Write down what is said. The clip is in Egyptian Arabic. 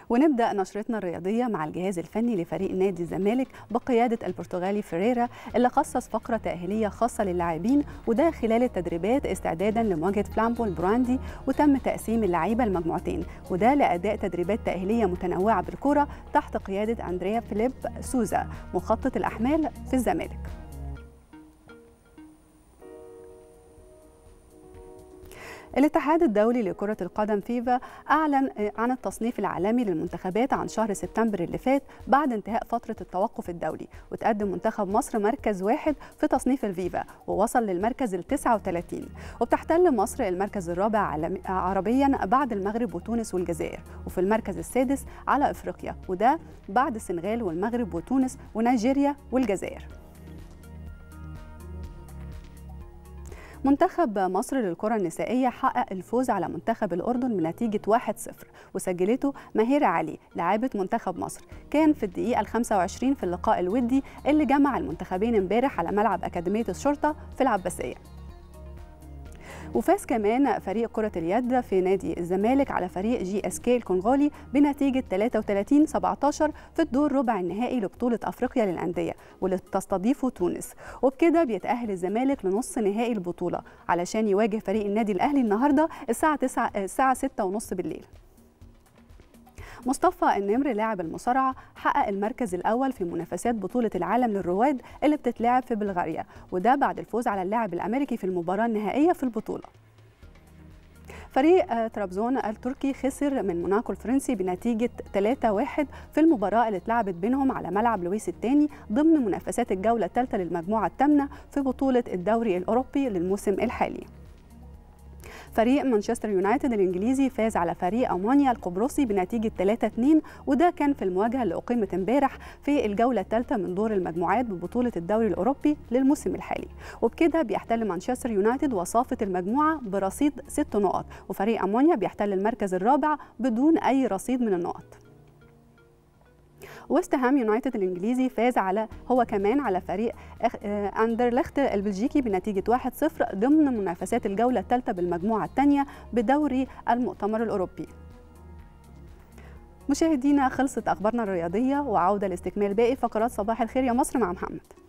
ونبدا نشرتنا الرياضيه مع الجهاز الفني لفريق نادي الزمالك بقياده البرتغالي فيريرا اللي خصص فقره تاهيليه خاصه للاعبين وده خلال التدريبات استعدادا لمواجهه فلامبو البراندي وتم تقسيم اللعيبه لمجموعتين وده لاداء تدريبات تاهيليه متنوعه بالكره تحت قياده اندريا فيليب سوزا مخطط الاحمال في الزمالك الاتحاد الدولي لكرة القدم فيفا أعلن عن التصنيف العالمي للمنتخبات عن شهر سبتمبر اللي فات بعد انتهاء فترة التوقف الدولي وتقدم منتخب مصر مركز واحد في تصنيف الفيفا ووصل للمركز ال 39 وبتحتل مصر المركز الرابع عربيا بعد المغرب وتونس والجزائر وفي المركز السادس على افريقيا وده بعد السنغال والمغرب وتونس ونيجيريا والجزائر منتخب مصر للكرة النسائية حقق الفوز على منتخب الأردن بنتيجة 1-0 وسجلته ماهرة علي لاعبة منتخب مصر كان في الدقيقة ال 25 في اللقاء الودي اللي جمع المنتخبين امبارح على ملعب أكاديمية الشرطة في العباسية وفاز كمان فريق كرة اليد في نادي الزمالك على فريق جي اس كي الكونغولي بنتيجة 33 17 في الدور ربع النهائي لبطولة افريقيا للأندية واللي بتستضيفه تونس وبكده بيتأهل الزمالك لنص نهائي البطولة علشان يواجه فريق النادي الأهلي النهارده الساعة 9 الساعة 6:30 بالليل مصطفى النمر لاعب المصارعة حقق المركز الأول في منافسات بطولة العالم للرواد اللي بتتلعب في بلغاريا وده بعد الفوز على اللاعب الأمريكي في المباراة النهائية في البطولة فريق ترابزون التركي خسر من موناكو الفرنسي بنتيجة 3-1 في المباراة اللي اتلعبت بينهم على ملعب لويس الثاني ضمن منافسات الجولة الثالثة للمجموعة الثامنة في بطولة الدوري الأوروبي للموسم الحالي فريق مانشستر يونايتد الانجليزي فاز على فريق المانيا القبرصي بنتيجه 3-2 وده كان في المواجهه اللي اقيمت امبارح في الجوله الثالثه من دور المجموعات ببطوله الدوري الاوروبي للموسم الحالي وبكده بيحتل مانشستر يونايتد وصافه المجموعه برصيد ست نقط وفريق المانيا بيحتل المركز الرابع بدون اي رصيد من النقط ويست هام يونايتد الانجليزي فاز على هو كمان على فريق اندرلخت البلجيكي بنتيجه 1-0 ضمن منافسات الجوله الثالثه بالمجموعه الثانيه بدوري المؤتمر الاوروبي. مشاهدينا خلصت اخبارنا الرياضيه وعوده لاستكمال باقي فقرات صباح الخير يا مصر مع محمد.